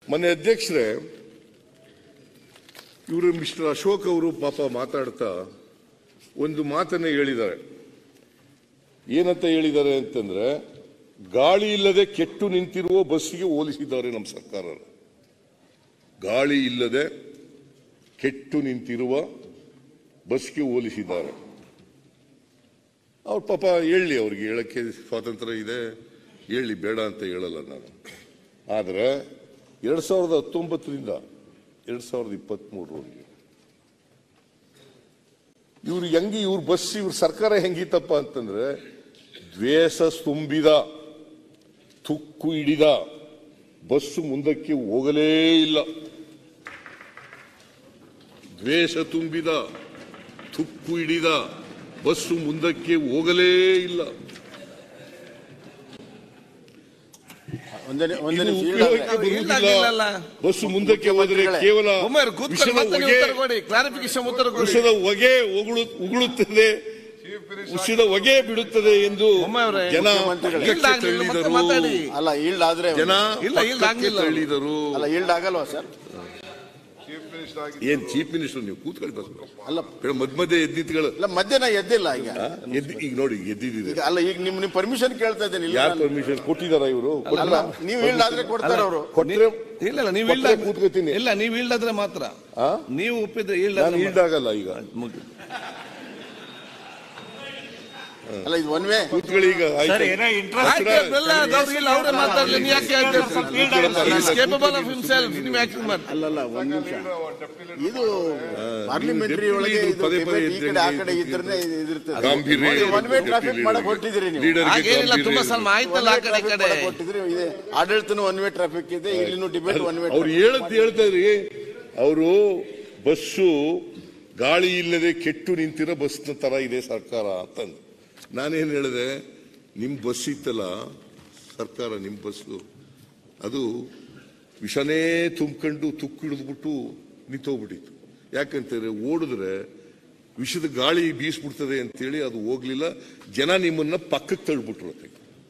ಮೊನ್ನೆ ಅಧ್ಯಕ್ಷರೇ ಇವರು ಮಿಸ್ಟರ್ ಅಶೋಕ್ ಅವರು ಪಾಪ ಮಾತಾಡ್ತಾ ಒಂದು ಮಾತನ್ನ ಹೇಳಿದ್ದಾರೆ ಏನಂತ ಹೇಳಿದ್ದಾರೆ ಅಂತಂದ್ರೆ ಗಾಳಿ ಇಲ್ಲದೆ ಕೆಟ್ಟು ನಿಂತಿರುವ ಬಸ್ಸಿಗೆ ಹೋಲಿಸಿದ್ದಾರೆ ನಮ್ಮ ಸರ್ಕಾರ ಗಾಳಿ ಇಲ್ಲದೆ ಕೆಟ್ಟು ನಿಂತಿರುವ ಬಸ್ಗೆ ಹೋಲಿಸಿದ್ದಾರೆ ಅವ್ರ ಪಾಪ ಹೇಳಿ ಅವ್ರಿಗೆ ಹೇಳಕ್ಕೆ ಸ್ವಾತಂತ್ರ್ಯ ಇದೆ ಹೇಳಿ ಬೇಡ ಅಂತ ಹೇಳಲ್ಲ ನಾನು ಆದರೆ ಎರಡ್ ಸಾವಿರದ ಹತ್ತೊಂಬತ್ತರಿಂದ ಎರಡ್ ಸಾವಿರದ ಇಪ್ಪತ್ತ್ಮೂರರವರೆಗೆ ಇವ್ರು ಹೆಂಗಿ ಇವ್ರ ಬಸ್ ಇವ್ರ ಸರ್ಕಾರ ಹೆಂಗಿತ್ತಪ್ಪ ಅಂತಂದ್ರೆ ದ್ವೇಷ ತುಂಬಿದ ತುಕ್ಕು ಹಿಡಿದ ಬಸ್ಸು ಮುಂದಕ್ಕೆ ಹೋಗಲೇ ಇಲ್ಲ ದ್ವೇಷ ತುಂಬಿದ ತುಕ್ಕು ಹಿಡಿದ ಬಸ್ಸು ಮುಂದಕ್ಕೆ ಹೋಗಲೇ ಇಲ್ಲ ಒಂದೇ ಒಂದೇ ಇದು ನಿಮಿಷ ಉಪಯೋಗಕ್ಕೆ ಇಲ್ಲ, ಬರುವುದಿಲ್ಲ. ಬಸ್ಸು ಮುಂದಕ್ಕೆ ಹೋದರೆ ಕೇವಲ ಒಮ್ಮೆರ್ ಕೂತ್ಕೊಂಡು ವಿಷದ ಮತ್ತೆ ನೀವು ಹೊಗೆ ಉತ್ತರ ಕೊಡಿ ಕ್ಲಾರಿಫಿಕೇಶನ್ ಉತ್ತರ ಕೊಡಿ ವಿಷದ ಹೊಗೆ ಉಗುಳು ಉಗುಳುತ್ತದೆ ಉಸಿದ ಹೊಗೆ ಬಿಡುತ್ತದೆ ಎಂದು ಒಮ್ಮೆ ಅವರೇ, ಜನ ಮುಖ್ಯಮಂತ್ರಿಗಳೇ. ಪಕ್ಕಕ್ಕೆ ಇಲ್ಲ, ಇಲ್ಲ, ಮತ್ತೆ ತಳ್ಳಿದರು ಮಾತಾಡಿ. ಅಲ್ಲ ಈಲ್ಡ್ ಆದ್ರೆ ಜನ ಇಲ್ಲ, ಇಲ್ಲ, ಪಕ್ಕಕ್ಕೆ ಹಂಗಿಲ್ಲ. ತಳ್ಳಿದರು ಅಲ್ಲ ಈಲ್ಡ್ ಆಗಲ್ವಾ ಸರ್ ಏನ್ ಚೀಫ್ ಮಿನಿಸ್ಟರ್ ನೀವು ಕೂತ್ಕೊಳ್ಳಿ ಬಸ್ ಅಲ್ಲ ಮಧ್ಯ ಮಧ್ಯೆ ಎದ್ದಿತ್ಗಳು ಇಲ್ಲ ಮಧ್ಯಾಹ್ನ ಎದ್ದಿಲ್ಲ ಈಗ ಎದ್ದು ಈಗ ನೋಡಿ ಎದ್ದಿದ್ದೀರಿ ಈಗ ಅಲ್ಲ ಈಗ ನಿಮ್ ನಿಮ್ ಪರ್ಮಿಷನ್ ಕೇಳ್ತಾ ಇದ್ದೇನೆ ಇಲ್ಲ ಯಾರು ನಾನು- ಪರ್ಮಿಷನ್ ಕೊಟ್ಟಿದಾರ ಇವರು ಅಲ್ಲ ನೀವು ಈಲ್ಡ್ ಆದ್ರೆ ಕೊಡ್ತಾರೆ ಅವರು ಕೊಟ್ಟರೆ ಇಲ್ಲ ಇಲ್ಲ ನೀವು ಕೊಟ್ರೆ ಇಲ್ದ ಕೂತ್ಕೊತೀನಿ. ಇಲ್ಲ ನೀವು ಇಲ್ದಾದ್ರೆ ಮಾತ್ರ ಆ? ನೀವು ಒಪ್ಪಿದ್ರೆ ಇಲ್ಲ ನಾನು ಈಲ್ಡ್ ಆಗಲ್ಲ ಈಗ ಅಲ್ಲ ಇದು ಒನ್ ವೇ ಕೂತ್ಕೊಳ್ಳಿ ಈಗ ಆಯ್ತು. ಆಯ್ತು, ಅದೆಲ್ಲ ಅದವ್ರು ಇಲ್ಲ ಅವರೇ ಮಾತಾಡ್ಲಿ ನೀವು ಯಾಕೆ ಕೇಪಬಲ್ ಆಫ್ ಹಿಮ್ಸೆಲ್ಫ್ ನೀವು ಯಾಕೆ ಮಾಡಿ ಅಲ್ಲಲ್ಲ ಒಂದ್ ನಿಮಿಷ ಇದು ಪಾರ್ಲಿಮೆಂಟರಿ ನೀವು ಒಳಗೆ deputy ಇದು ಪದೇ ಪದೇ debate ಈ ಕಡೆ ಆ ಕಡೆ ಎದ್ದು ಇದ್ರೆ ಇದಿರ್ತದೆ ಗಾಂಭೀರ್ಯ ಒನ್ ವೇ ಟ್ರಾಫಿಕ್ ಮಾಡಕ್ ಹೊಟ್ಟಿದ್ರಿ ನೀವು ಲೀಡರ್ಗೆ ಹಾಗೇನಿಲ್ಲ ಗಾಂಭೀರ್ಯ ತುಂಬಾ ಇದೆ. ಸಲ ಆಯ್ತಲ್ಲ ಆ ಕಡೆ ಈ ಕಡೆ ಕೊಟ್ಟಿದ್ರೆ ಇದೆ ಆಡಳಿತನು ಒನ್ ವೇ ಟ್ರಾಫಿಕ್ ಇದೆ ಇಲ್ಲಿನೂ ಡಿಬೇಟ್ ಒನ್ ವೇ ಅವ್ರು ಹೇಳದ್ ಹೇಳ್ತಾ ಇದ್ರಿ ಅವರು ಬಸ್ಸು ಗಾಳಿ ಇಲ್ಲದೆ ಕೆಟ್ಟು ನಿಂತಿರೋ ಬಸ್ನ ತರ ಇದೆ ಸರ್ಕಾರ ಅಂತಂದು ನಾನೇನ್ ಹೇಳಿದೆ ನಿಮ್ ಬಸ್ ಇತ್ತಲ್ಲ ಸರ್ಕಾರ ನಿಮ್ ಬಸ್ಸು ಅದು ವಿಷನೇ ತುಂಬ್ಕೊಂಡು ತುಕ್ಕು ಹಿಡಿದ್ಬಿಟ್ಟು ನಿಂತೋಗ್ಬಿಟ್ಟಿತ್ತು ಯಾಕಂತಂದ್ರೆ ಓಡಿದ್ರೆ ವಿಷದ ಗಾಳಿ ಬೀಸ್ಬಿಡ್ತದೆ ಅಂತೇಳಿ ಅದು ಹೋಗ್ಲಿಲ್ಲ ಜನ ನಿಮ್ಮನ್ನ ಪಕ್ಕಕ್ಕೆ ತಳ್ಬಿಟ್ರು ಅದಕ್ಕೆ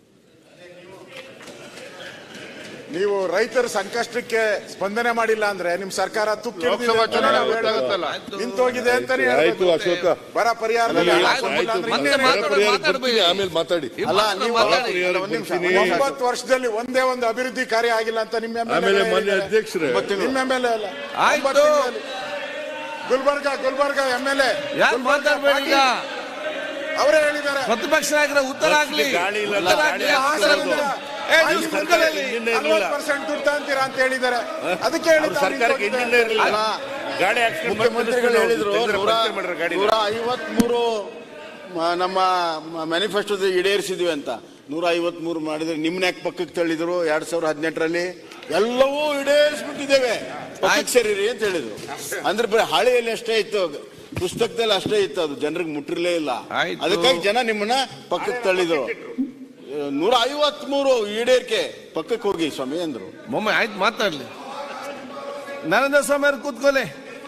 ನೀವು ರೈತರ ಸಂಕಷ್ಟಕ್ಕೆ ಸ್ಪಂದನೆ ಮಾಡಿಲ್ಲ ಅಂದ್ರೆ ನಿಮ್ ಸರ್ಕಾರ ತುಕ್ಕು ಲೋಕಸಭಾ ಚುನಾವಣೆ ಗೊತ್ತಾಗುತ್ತಲ್ಲ. ನಿಂತೋಗಿದೆ ಅಂತಾನೆ ಆಯ್ತು ಅಶೋಕ ಬರ ಪರಿಹಾರ ಆಯ್ತು, ಮತ್ತೆ ಬರ ಮಾತಾಡಿ, ಪರಿಹಾರ ಮಾತಾಡ್ಬೇಡಿ. ಬರ್ತೀನಿ, ಆಮೇಲೆ ಮಾತಾಡಿ ಅಲ್ಲ ನೀವು ಮಾತಾಡಿ. ಪರಿಹಾರ ಒಂದ್ ನಿಮಿಷ, ಬರ್ತೀನಿ. ಒಂದ್ ನಿಮಿಷ. ಒಂಬತ್ತು ವರ್ಷದಲ್ಲಿ ಒಂದೇ ಒಂದು ಅಭಿವೃದ್ಧಿ ಕಾರ್ಯ ಆಗಿಲ್ಲ ಅಂತ ನಿಮ್ಮ MLA ಆಮೇಲೆ ಗಳೇ ಮಾನ್ಯ ಹೇಳಿದ್ದಾರೆ. ಅಧ್ಯಕ್ಷರೇ ನಿಮ್ಮ ಎಂ ಎಲ್ ಅಲ್ಲ ಆಯ್ತು. ಒಂಬತ್ತು ತಿಂಗಳಲ್ಲಿ. Gulbarga Gulbarga M L A ಯಾರು ಮಾತಾಡ್ಬೇಡಿ ಈಗ ಅವರೇ ಹೇಳಿದ್ದಾರೆ ಪ್ರತಿಪಕ್ಷ ನಾಯಕರ ಉತ್ತರ ಆಗ್ಲಿ ಗಾಳಿ ಇಲ್ಲ, ಉತ್ತರ ಗಾಳಿ ಆಗ್ಲಿ, ಆಗ್ತದೆ. ಉತ್ತರ ಆಗ್ಲಿ. ಏ, ನೀವು ಕುತ್ಕೊಳ್ಳಿ. ಪರ್ಸೆಂಟ್ ದುಡ್ಡು ಅಂತೀರಾ ಅಂತ ಹೇಳಿದ್ದಾರೆ ಅದಕ್ಕೆ ಅವ್ರ ಹೇಳಿದ್ದಾರೆ ಸರ್ಕಾರಕ್ಕೆ ಇಂಜಿನ್ ಇರಲಿಲ್ಲ ಅಲ್ಲ, ಗಾಡಿ ಹಾಕ್ಸ್ಕೊಂಡು ಮತ್ತೆ ಮುಖ್ಯಮಂತ್ರಿಗಳು ಹೇಳಿದ್ರು ತಂದ್ರೆ ನೂರ ಪಂಕ್ಚರ್ ಮಾಡ್ರೆ ಗಾಡಿ ನೂರ ಐವತ್ಮೂರು ಮ- ನಮ್ಮ ಮ್ಯಾನಿಫೆಸ್ಟೋದ ಈಡೇರಿಸಿದ್ವಿ ಅಂತ ನೂರ ಐವತ್ಮೂರು ಮಾಡಿದ್ರೆ ನಿಮ್ನ ಯಾಕೆ ಪಕ್ಕಕ್ಕೆ ತಳ್ಳಿದ್ರು ಎರಡ್ ಸಾವಿರದ ಹದಿನೆಂಟರಲ್ಲಿ ಎಲ್ಲವೂ ಈಡೇರಿಸ್ಬಿಟ್ಟಿದ್ದೇವೆ ಪಕ್ಕಕ್ಕೆ ಸೇರಿರಿ ಅಂತ ಹೇಳಿದ್ರು ಅಂದ್ರೆ ಬರೀ ಹಾಳೆಯಲ್ಲಿ ಅಷ್ಟೇ ಇತ್ತು ಪುಸ್ತಕದಲ್ಲಿ ಅಷ್ಟೇ ಇತ್ತು ಅದು ಜನರಿಗೆ ಮುಟ್ಟಿರ್ಲೇ ಇಲ್ಲ ಆಯ್ತು. ಅದಕ್ಕಾಗಿ ಜನ ನಿಮ್ಮನ್ನ ಪಕ್ಕಕ್ಕೆ ತಳ್ಳಿದ್ರು ನೂರ ಐವತ್ಮೂರು ಈಡೇರಿಕೆ ಪಕ್ಕಕ್ಕೆ ಹೋಗಿ ಸ್ವಾಮಿ ಅಂದ್ರು ಮೊಮ್ಮೆ ಆಯ್ತು ಮಾತಾಡ್ಲಿ ನರೇಂದ್ರ ಸ್ವಾಮಿ ಅವ್ರು ಕೂತ್ಕೊಳ್ಳಿ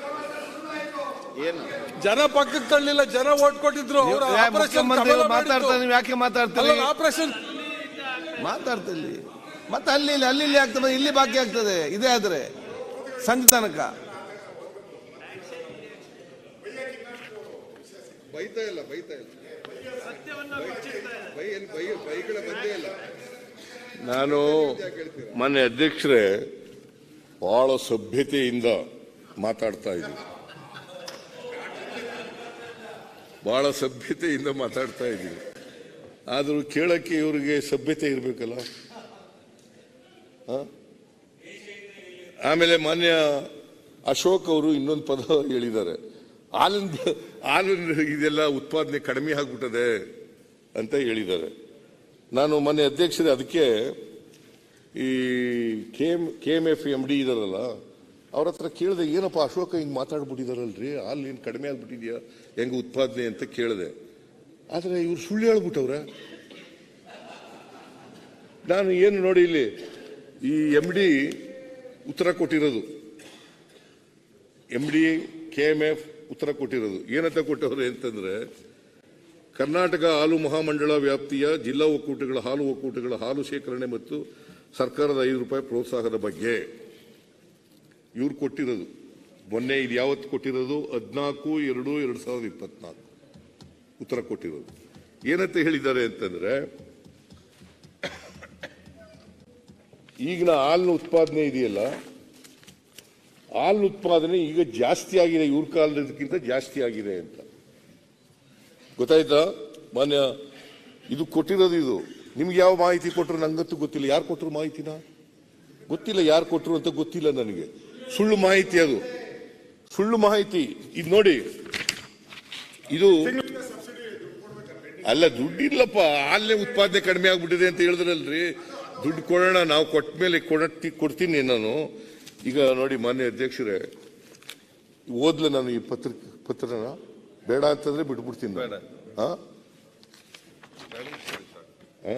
ಏನು ಜನ ಪಕ್ಕಕ್ಕೆ ತಳ್ಳಿಲ್ಲ ಜನ ಓಟ್ ಕೊಟ್ಟಿದ್ರು ಅವ್ರ ಯಾ, ಆಪರೇಷನ್ ಮುಖ್ಯಮಂತ್ರಿಗಳು ಮಾತಾಡ್ತಾರೆ ನೀವು ಯಾಕೆ ಮಾತಾಡ್ತೀರಿ ಆಪರೇಷನ್ ಮಾತಾಡ್ತಿಲ್ಲಿ ಮತ್ತೆ ಅಲ್ಲಿ ಇಲ್ಲಿ ಅಲ್ಲಿ ಇಲ್ಲಿ ಆಗ್ತದೆ ಇಲ್ಲಿ ಬಾಕಿ ಆಗ್ತದೆ ಇದೇ ಆದ್ರೆ ಸಂಜೆ ತನಕ ಬೈತಾ ಇಲ್ಲ ಬೈತಾ ಇಲ್ಲ ನಾನು ಮೊನ್ನೆ ಅಧ್ಯಕ್ಷರೇ ಬಹಳ ಸಭ್ಯತೆಯಿಂದ ಮಾತಾಡ್ತಾ ಇದ್ದೀನಿ ಬಹಳ ಸಭ್ಯತೆಯಿಂದ ಮಾತಾಡ್ತಾ ಇದ್ದೀನಿ ಆದರೂ ಕೇಳಕ್ಕೆ ಇವರಿಗೆ ಸಭ್ಯತೆ ಇರಬೇಕಲ್ಲ ಆಮೇಲೆ ಮಾನ್ಯ ಅಶೋಕ್ ಅವರು ಇನ್ನೊಂದು ಪದ ಹೇಳಿದ್ದಾರೆ ಹಾಲಿನ ಹಾಲಿನ ಇದೆಲ್ಲ ಉತ್ಪಾದನೆ ಕಡಿಮೆ ಆಗ್ಬಿಟ್ಟದೆ ಅಂತ ಹೇಳಿದ್ದಾರೆ ನಾನು ಮೊನ್ನೆ ಅಧ್ಯಕ್ಷರೇ ಅದಕ್ಕೆ ಈ K M K M F M D ಇದಾರಲ್ಲ ಅವ್ರ ಹತ್ರ ಕೇಳಿದೆ ಏನಪ್ಪ ಅಶೋಕ ಹಿಂಗೆ ಮಾತಾಡ್ಬಿಟ್ಟಿದಾರಲ್ರಿ ಹಾಲು ಏನು ಕಡಿಮೆ ಆಗ್ಬಿಟ್ಟಿದ್ಯಾ ಹೆಂಗೆ ಉತ್ಪಾದನೆ ಅಂತ ಕೇಳಿದೆ ಆದರೆ ಇವ್ರು ಸುಳ್ಳು ಹೇಳ್ಬಿಟ್ಟವ್ರೆ ನಾನು ಏನು ನೋಡಿ ಇಲ್ಲಿ ಈ ಎಮ್ ಡಿ ಉತ್ತರ ಕೊಟ್ಟಿರೋದು M D K M F ಉತ್ತರ ಕೊಟ್ಟಿರೋದು ಏನಂತ ಕೊಟ್ಟವ್ರೆ ಅಂತಂದ್ರೆ ಕರ್ನಾಟಕ ಹಾಲು ಮಹಾಮಂಡಳ ವ್ಯಾಪ್ತಿಯ ಜಿಲ್ಲಾ ಒಕ್ಕೂಟಗಳ ಹಾಲು ಒಕ್ಕೂಟಗಳ ಹಾಲು ಶೇಖರಣೆ ಮತ್ತು ಸರ್ಕಾರದ ಐದು ರೂಪಾಯಿ ಪ್ರೋತ್ಸಾಹದ ಬಗ್ಗೆ ಇವ್ರು ಕೊಟ್ಟಿರೋದು ಮೊನ್ನೆ ಇದು ಯಾವತ್ತು ಕೊಟ್ಟಿರೋದು ಹದಿನಾಲ್ಕು ಎರಡು ಎರಡು ಸಾವಿರದ ಇಪ್ಪತ್ನಾಲ್ಕು ಉತ್ತರ ಕೊಟ್ಟಿರೋದು ಏನಂತ ಹೇಳಿದ್ದಾರೆ ಅಂತಂದ್ರೆ ಈಗಿನ ಹಾಲಿನ ಉತ್ಪಾದನೆ ಇದೆಯಲ್ಲ ಹಾಲಿನ ಉತ್ಪಾದನೆ ಈಗ ಜಾಸ್ತಿ ಆಗಿದೆ ಇವ್ರ ಕಾಲದಕ್ಕಿಂತ ಜಾಸ್ತಿ ಆಗಿದೆ ಅಂತ ಗೊತ್ತಾಯ್ತಾ ಮಾನ್ಯ ಇದು ಕೊಟ್ಟಿರೋದು ಇದು ನಿಮ್ಗೆ ಯಾವ ಮಾಹಿತಿ ಕೊಟ್ಟರು ನಂಗಂತೂ ಗೊತ್ತಿಲ್ಲ ಯಾರು ಕೊಟ್ಟರು ಮಾಹಿತಿನ ಗೊತ್ತಿಲ್ಲ ಯಾರು ಕೊಟ್ಟರು ಅಂತ ಗೊತ್ತಿಲ್ಲ ನನಗೆ ಸುಳ್ಳು ಮಾಹಿತಿ ಅದು ಸುಳ್ಳು ಮಾಹಿತಿ ಇದು ನೋಡಿ ಇದು ಅಲ್ಲ ದುಡ್ಡಿಲ್ಲಪ್ಪ ಹಾಲೇ ಉತ್ಪಾದನೆ ಕಡಿಮೆ ಆಗ್ಬಿಟ್ಟಿದೆ ಅಂತ ಹೇಳಿದ್ರಲ್ರಿ ದುಡ್ಡು ಕೊಡೋಣ ನಾವು ಕೊಟ್ಟ ಮೇಲೆ ಕೊಡತ್ತಿ ಕೊಡ್ತೀನಿ ನಾನು ಈಗ ನೋಡಿ ಮಾನ್ಯ ಅಧ್ಯಕ್ಷರೇ ಓದ್ಲ ನಾನು ಈ ಪತ್ರ ಪತ್ರನ ಬೇಡ ಅಂತಂದ್ರೆ ಬಿಟ್ಬಿಡ್ತೀನಿ ನಾನು. ಆ? ಆ?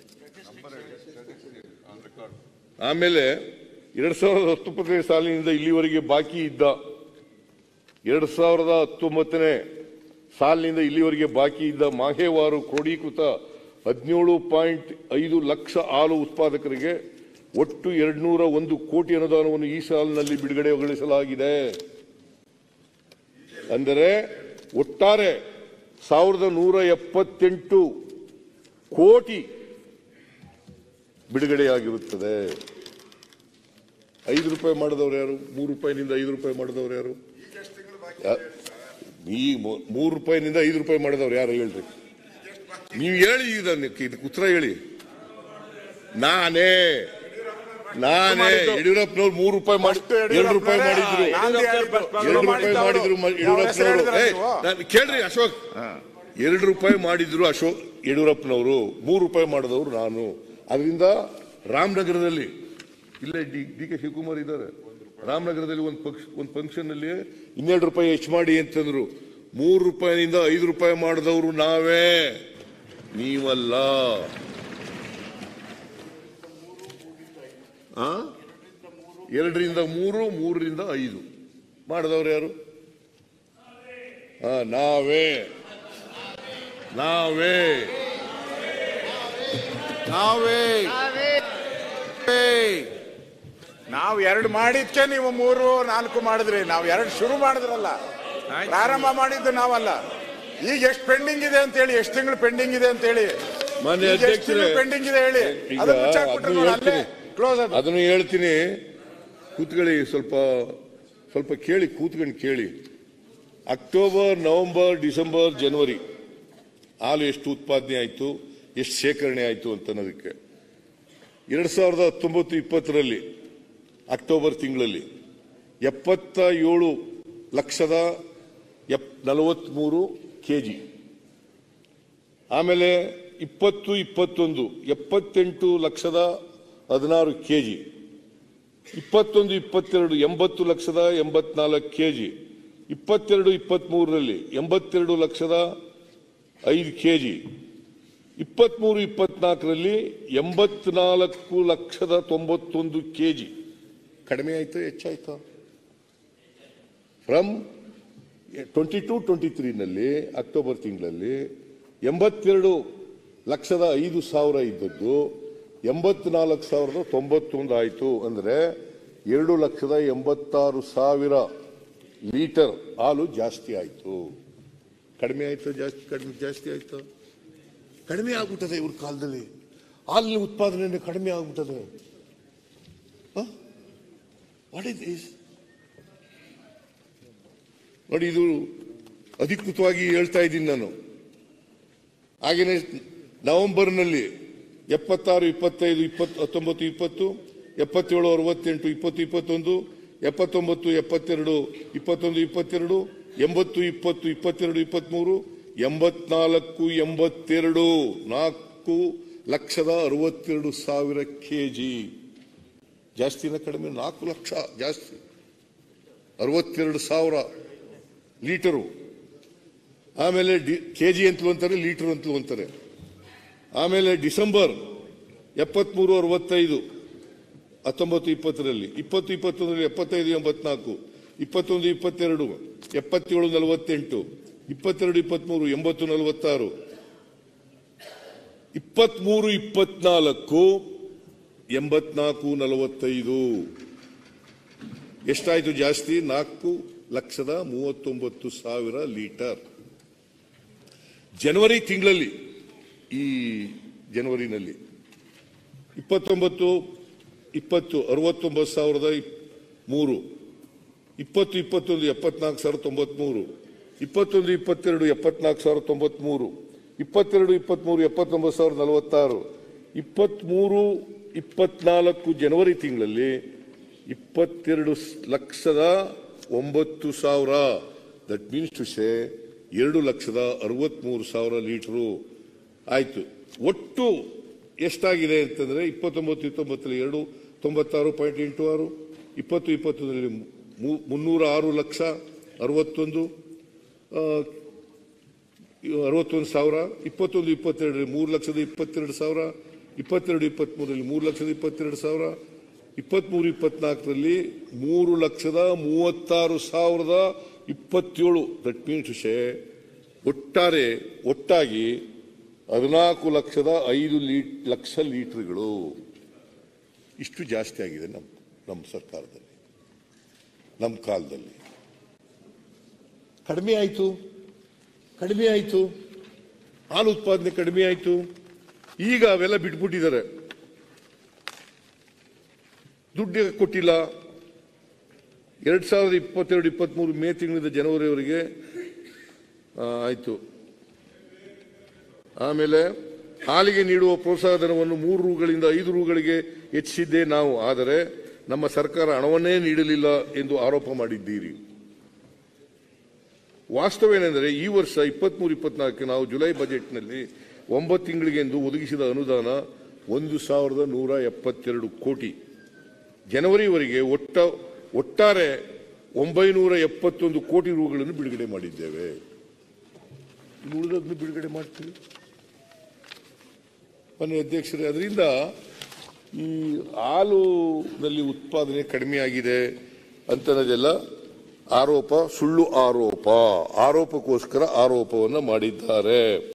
ಆಮೇಲೆ ಎರಡ್ ಸಾವಿರದ ಹತ್ತೊಂಬತ್ತನೇ ಸಾಲಿನಿಂದ ಇಲ್ಲಿವರೆಗೆ ಬಾಕಿ ಇದ್ದ ಎರಡ್ ಸಾವಿರದ ಹತ್ತೊಂಬತ್ತನೇ ಸಾಲಿನಿಂದ ಇಲ್ಲಿವರೆಗೆ ಬಾಕಿ ಇದ್ದ ಮಾಹೇವಾರು ಕ್ರೋಢೀಕೃತ ಹದಿನೇಳು ಪಾಯಿಂಟ್ ಐದು ಲಕ್ಷ ಹಾಲು ಉತ್ಪಾದಕರಿಗೆ ಒಟ್ಟು ಎರಡ್ನೂರ ಒಂದು ಕೋಟಿ ಅನುದಾನವನ್ನು ಈ ಸಾಲಿನಲ್ಲಿ ಬಿಡುಗಡೆಗೊಳಿಸಲಾಗಿದೆ ಅಂದರೆ ಒಟ್ಟಾರೆ ಸಾವಿರದ ನೂರ ಎಪ್ಪತ್ತೆಂಟು ಕೋಟಿ ಬಿಡುಗಡೆಯಾಗಿರುತ್ತದೆ ಐದು ರೂಪಾಯಿ ಮಾಡಿದವರು ಯಾರು ಮೂರು ರೂಪಾಯಿನಿಂದ ಐದು ರೂಪಾಯಿ ಮಾಡಿದವರು ಯಾರು ಯಾ- ಈ ಮೂ- ಮೂರು ರೂಪಾಯಿನಿಂದ ಐದು ರೂಪಾಯಿ ಮಾಡಿದವ್ರು ಯಾರು ಹೇಳ್ರಿ ನೀವು ಹೇಳಿ ಇದಕ್ಕೆ ಇದಕ್ಕೆ ಉತ್ತರ ಹೇಳಿ ನಾನೇ ನಾನೇ ಯಡಿಯೂರಪ್ಪನವ್ರು ಮೂರು ರೂಪಾಯಿ ಮಾಡಿ ಅಷ್ಟು ಎರಡು ರೂಪಾಯಿ ಮಾಡಿದ್ರು ನಾಂದಿ ಹೇಳಿದ್ದು. ಎರಡು ರೂಪಾಯಿ ಮಾಡಿದ್ರು ಮ- ಯಾವ ಹೆಸರು ಯಡಿಯೂರಪ್ಪನವರು ಹೇಳಿದ್ರಾ ಏ, ನೀವು? ನಾನ್- ಕೇಳ್ರಿ ಅಶೋಕ್ ಎರಡು ರೂಪಾಯಿ ಮಾಡಿದ್ರು ಅಶೋಕ್ ಯಡಿಯೂರಪ್ಪನವರು ಮೂರು ರೂಪಾಯಿ ಮಾಡಿದವರು ನಾನು ಅದರಿಂದ ರಾಮನಗರದಲ್ಲಿ ಇಲ್ಲೇ ಡಿ ಡಿ ಕೆ ಶಿವಕುಮಾರ್ ಇದ್ದಾರೆ ರಾಮನಗರದಲ್ಲಿ ಒಂದು ಪಕ್ಷ ಒಂದು ಫಂಕ್ಷನ್ ಅಲ್ಲಿ ಇನ್ನೆರಡು ರೂಪಾಯಿ ಹೆಚ್ಚು ಮಾಡಿ ಅಂತಂದ್ರು ಮೂರು ರೂಪಾಯಿನಿಂದ ಐದು ರೂಪಾಯಿ ಮಾಡಿದವರು ನಾವೇ ನೀವಲ್ಲ ಆ? ಎರಡರಿಂದ ಮೂರು ಮೂರರಿಂದ ಐದು ಮಾಡಿದವ್ರು ಯಾರು ಆ, ನಾವೇ ನಾವೇ ನಾವೇ ನಾವು ಎರಡು ಮಾಡಿದ್ಕೆ ನೀವು ಮೂರು ನಾಲ್ಕು ಮಾಡಿದ್ರಿ ನಾವು ಎರಡು ಶುರು ಮಾಡಿದ್ರಲ್ಲ ಪ್ರಾರಂಭ ಮಾಡಿದ್ದು ನಾವಲ್ಲ ಈಗ ಎಷ್ಟು ಪೆಂಡಿಂಗ್ ಇದೆ ಅಂತ ಹೇಳಿ ಎಷ್ಟು ತಿಂಗಳು ಪೆಂಡಿಂಗ್ ಇದೆ ಅಂತ ಹೇಳಿ ಮಾನ್ಯ ಅಧ್ಯಕ್ಷರೇ, ಪೆಂಡಿಂಗ್ ಇದೆ ಹೇಳಿ ಈಗ ಅದನ್ನ ಮುಚ್ಚಾಕ್ಬಿಟ್ರೆ ಅದನ್ನು ನೋಡಿ, ಅಲ್ಲೇ ಹೇಳ್ತೀನಿ. ಕ್ಲೋಸ್ ಅದು ಅದನ್ನು ಹೇಳ್ತೀನಿ ಕೂತ್ಕೊಳ್ಳಿ ಸ್ವಲ್ಪ ಸ್ವಲ್ಪ ಕೇಳಿ ಕೂತ್ಕೊಂಡು ಕೇಳಿ ಅಕ್ಟೋಬರ್ ನವೆಂಬರ್ ಡಿಸೆಂಬರ್ ಜನವರಿ ಹಾಲು ಎಷ್ಟು ಉತ್ಪಾದನೆ ಆಯಿತು ಎಷ್ಟು ಶೇಖರಣೆ ಆಯಿತು ಅಂತ ಅನ್ನೋದಕ್ಕೆ ಎರಡು ಸಾವಿರದ ಹತ್ತೊಂಬತ್ತು ಇಪ್ಪತ್ತರಲ್ಲಿ ಅಕ್ಟೋಬರ್ ತಿಂಗಳಲ್ಲಿ ಎಪ್ಪತ್ತ ಏಳು ಲಕ್ಷದ ಎಪ್ ನಲವತ್ತ್ಮೂರು ಕೆ ಜಿ ಆಮೇಲೆ ಇಪ್ಪತ್ತು ಇಪ್ಪತ್ತೊಂದು ಎಪ್ಪತ್ತೆಂಟು ಲಕ್ಷದ ಹದಿನಾರು ಕೆ ಜಿ ಇಪ್ಪತ್ತೊಂದು ಇಪ್ಪತ್ತೆರಡು ಎಂಬತ್ತು ಲಕ್ಷದ ಎಂಬತ್ನಾಲ್ಕು ಕೆ ಜಿ ಇಪ್ಪತ್ತೆರಡು ಇಪ್ಪತ್ತ್ಮೂರರಲ್ಲಿ ಎಂಬತ್ತೆರಡು ಲಕ್ಷದ ಐದು ಕೆ ಜಿ ಇಪ್ಪತ್ತ್ಮೂರು ಇಪ್ಪತ್ನಾಲ್ಕರಲ್ಲಿ ಎಂಬತ್ನಾಲ್ಕು ಲಕ್ಷದ ತೊಂಬತ್ತೊಂದು ಕೆ ಜಿ ಕಡಿಮೆ ಆಯ್ತು ಹೆಚ್ಚಾಯ್ತು ಫ್ರಮ್ ಟ್ವೆಂಟಿ ಟು ಟ್ವೆಂಟಿ ತ್ರೀನಲ್ಲಿ ಅಕ್ಟೋಬರ್ ತಿಂಗಳಲ್ಲಿ ಎಂಬತ್ತೆರಡು ಲಕ್ಷದ ಐದು ಸಾವಿರ ಇದ್ದದ್ದು ಎಂಬತ್ನಾಲ್ಕು ಸಾವಿರದ ತೊಂಬತ್ತೊಂದು ಆಯಿತು ಅಂದರೆ ಎರಡು ಲಕ್ಷದ ಎಂಬತ್ತಾರು ಸಾವಿರ ಲೀಟರ್ ಹಾಲು ಜಾಸ್ತಿ ಆಯಿತು ಕಡಿಮೆ ಆಯಿತು ಜಾಸ್ತಿ ಕಡಿಮೆ ಜಾಸ್ತಿ ಆಯಿತು ಕಡಿಮೆ ಆಗ್ಬಿಟ್ಟದೆ ಇವ್ರ ಕಾಲದಲ್ಲಿ ಹಾಲಿನ ಉತ್ಪಾದನೆ ಕಡಿಮೆ ಆಗ್ಬಿಟ್ಟದೆ ವಾಟ್ ಇಸ್ ದಿಸ್ ನೋಡಿ ಇದು ಅಧಿಕೃತವಾಗಿ ಹೇಳ್ತಾ ಇದ್ದೀನಿ ನಾನು ಹಾಗೇನೆ ನವೆಂಬರ್ನಲ್ಲಿ ಎಪ್ಪತ್ತಾರು ಇಪ್ಪತ್ತೈದು ಇಪ್ಪತ್ತು ಹತ್ತೊಂಬತ್ತು ಇಪ್ಪತ್ತು ಎಪ್ಪತ್ತೇಳು ಅರವತ್ತೆಂಟು ಇಪ್ಪತ್ತು ಇಪ್ಪತ್ತೊಂದು ಎಪ್ಪತ್ತೊಂಬತ್ತು ಎಪ್ಪತ್ತೆರಡು ಇಪ್ಪತ್ತೊಂದು ಇಪ್ಪತ್ತೆರಡು ಎಂಬತ್ತು ಇಪ್ಪತ್ತು ಇಪ್ಪತ್ತೆರಡು ಇಪ್ಪತ್ತ್ಮೂರು ಎಂಬತ್ನಾಲ್ಕು ಎಂಬತ್ತೆರಡು ನಾಲ್ಕು ಲಕ್ಷದ ಅರವತ್ತೆರಡು ಸಾವಿರ ಕೆ ಜಿ ಜಾಸ್ತಿನ ಕಡಿಮೆ ನಾಲ್ಕು ಲಕ್ಷ ಜಾಸ್ತಿ ಅರವತ್ತೆರಡು ಸಾವಿರ ಲೀಟರು ಆಮೇಲೆ ಡಿ ಕೆ ಜಿ ಅಂತಲೂ ಅಂತಾರೆ ಲೀಟರ್ ಅಂತಲೂ ಅಂತಾರೆ ಆಮೇಲೆ ಡಿಸೆಂಬರ್ ಎಪ್ಪತ್ಮೂರು ಅರವತ್ತೈದು ಹತ್ತೊಂಬತ್ತು ಇಪ್ಪತ್ತರಲ್ಲಿ ಇಪ್ಪತ್ತು ಇಪ್ಪತ್ತೊಂದರಲ್ಲಿ ಎಪ್ಪತ್ತೈದು ಎಂಬತ್ನಾಲ್ಕು ಇಪ್ಪತ್ತೊಂದು ಇಪ್ಪತ್ತೆರಡು ಎಪ್ಪತ್ತೇಳು ನಲವತ್ತೆಂಟು ಇಪ್ಪತ್ತೆರಡು ಇಪ್ಪತ್ಮೂರು ಎಂಬತ್ತು ನಲವತ್ತಾರು ಇಪ್ಪತ್ಮೂರು ಇಪ್ಪತ್ನಾಲ್ಕು ಎಂಬತ್ನಾಲ್ಕು ನಲವತ್ತೈದು ಎಷ್ಟಾಯ್ತು ಜಾಸ್ತಿ ನಾಲ್ಕು ಲಕ್ಷದ ಮೂವತ್ತೊಂಬತ್ತು ಸಾವಿರ ಲೀಟರ್ ಜನವರಿ ತಿಂಗಳಲ್ಲಿ ಈ ಜನವರಿನಲ್ಲಿ ಇಪ್ಪತ್ತೊಂಬತ್ತು ಇಪ್ಪತ್ತು ಅರವತ್ತೊಂಬತ್ತು ಸಾವಿರದ ಇಪ್- ಮೂರು ಇಪ್ಪತ್ತು ಇಪ್ಪತ್ತೊಂದು ಎಪ್ಪತ್ನಾಲ್ಕು ಸಾವಿರದ ತೊಂಬತ್ಮೂರು ಇಪ್ಪತ್ತೊಂದು ಇಪ್ಪತ್ತೆರಡು ಎಪ್ಪತ್ನಾಲ್ಕು ಸಾವಿರದ ತೊಂಬತ್ಮೂರು ಇಪ್ಪತ್ತೆರಡು ಇಪ್ಪತ್ಮೂರು ಎಪ್ಪತ್ತೊಂಬತ್ತು ಸಾವಿರದ ನಲವತ್ತಾರು ಇಪ್ಪತ್ಮೂರು ಇಪ್ಪತ್ನಾಲ್ಕು ಜನವರಿ ತಿಂಗಳಲ್ಲಿ ಇಪ್ಪತ್ತೆರಡು ಸ್- ಲಕ್ಷದ ಒಂಬತ್ತು ಸಾವಿರ ದಟ್ ಮೀನ್ಸ್ ಟು ಸೇ ಎರಡು ಲಕ್ಷದ ಅರವತ್ಮೂರು ಸಾವಿರ ಲೀಟರು ಆಯ್ತು ಒಟ್ಟು ಎಷ್ಟಾಗಿದೆ ಅಂತಂದ್ರೆ ಇಪ್ಪತ್ತೊಂಬತ್ತು ಇಪ್ಪತ್ತೊಂಬತ್ತರಲ್ಲಿ ಎರಡು ತೊಂಬತ್ತಾರು ಪಾಯಿಂಟ್ ಎಂಟು ಆರು ಇಪ್ಪತ್ತು ಇಪ್ಪತ್ತೊಂದರಲ್ಲಿ ಮು- ಮುನ್ನೂರ ಆರು ಲಕ್ಷ ಅರವತ್ತೊಂದು ಆ, ಅರವತ್ತೊಂದು ಸಾವಿರ ಇಪ್ಪತ್ತೊಂದು ಇಪ್ಪತ್ತೆರಡರಲ್ಲಿ ಮೂರು ಲಕ್ಷದ ಇಪ್ಪತ್ತೆರಡು ಸಾವಿರ ಇಪ್ಪತ್ತೆರಡು ಇಪ್ಪತ್ಮೂರರಲ್ಲಿ ಮೂರು ಲಕ್ಷದ ಇಪ್ಪತ್ತೆರಡು ಸಾವಿರ ಇಪ್ಪತ್ಮೂರು ಇಪ್ಪತ್ನಾಲ್ಕರಲ್ಲಿ ಮೂರು ಲಕ್ಷದ ಮೂವತ್ತಾರು ಸಾವಿರದ ಇಪ್ಪತ್ತೇಳು ದಟ್ ಮೀನ್ಸ್ ಶೇ ಒಟ್ಟಾರೆ ಒಟ್ಟಾಗಿ ಹದಿನಾಲ್ಕು ಲಕ್ಷದ ಐದು ಲೀಟ್ ಲಕ್ಷ ಲೀಟರ್ಗಳು ಇಷ್ಟು ಜಾಸ್ತಿ ಆಗಿದೆ ನಮ್ಮ ನಮ್ಮ ಸರ್ಕಾರದಲ್ಲಿ ನಮ್ಮ ಕಾಲದಲ್ಲಿ ಕಡಿಮೆ ಆಯಿತು ಕಡಿಮೆ ಆಯಿತು ಹಾಲು ಉತ್ಪಾದನೆ ಕಡಿಮೆ ಆಯಿತು ಈಗ ಅವೆಲ್ಲ ಬಿಟ್ಬಿಟ್ಟಿದ್ದಾರೆ ದುಡ್ಡು ಕೊಟ್ಟಿಲ್ಲ ಎರಡ್ ಸಾವಿರದ ಇಪ್ಪತ್ತೆರಡು ಇಪ್ಪತ್ಮೂರು ಮೇ ತಿಂಗಳಿಂದ ಜನವರಿವರೆಗೆ ಆ, ಆಯ್ತು ಆಮೇಲೆ ಹಾಲಿಗೆ ನೀಡುವ ಪ್ರೋತ್ಸಾಹ ಧನವನ್ನು ಮೂರು ರೂಗಳಿಂದ ಐದು ರೂಗಳಿಗೆ ಹೆಚ್ಚಿಸಿದ್ದೇ ನಾವು ಆದರೆ ನಮ್ಮ ಸರ್ಕಾರ ಹಣವನ್ನೇ ನೀಡಲಿಲ್ಲ ಎಂದು ಆರೋಪ ಮಾಡಿದ್ದೀರಿ ವಾಸ್ತವೇನೆಂದರೆ ಈ ವರ್ಷ ಇಪ್ಪತ್ಮೂರು ಇಪ್ಪತ್ನಾಲ್ಕು ನಾವು ಜುಲೈ ಬಜೆಟ್ನಲ್ಲಿ ಒಂಬತ್ತು ತಿಂಗಳಿಗೆ ಎಂದು ಒದಗಿಸಿದ ಅನುದಾನ ಒಂದು ಸಾವಿರದ ನೂರ ಎಪ್ಪತ್ತೆರಡು ಕೋಟಿ ಜನವರಿವರೆಗೆ ಒಟ್ಟ ಒಟ್ಟಾರೆ ಒಂಬೈನೂರ ಎಪ್ಪತ್ತೊಂದು ಕೋಟಿ ರೂಗಳನ್ನು ಬಿಡುಗಡೆ ಮಾಡಿದ್ದೇವೆ ಇನ್ನು ಉಳಿದದನ್ನು ಬಿಡುಗಡೆ ಮಾಡ್ತೀವಿ ಮನೆ ಅಧ್ಯಕ್ಷರೇ ಅದರಿಂದ ಈ ಹಾಲುನಲ್ಲಿ ಉತ್ಪಾದನೆ ಕಡಿಮೆ ಆಗಿದೆ ಅಂತನ್ನೋದೆಲ್ಲ ಆರೋಪ ಸುಳ್ಳು ಆರೋಪ ಆರೋಪಕ್ಕೋಸ್ಕರ ಆರೋಪವನ್ನು ಮಾಡಿದ್ದಾರೆ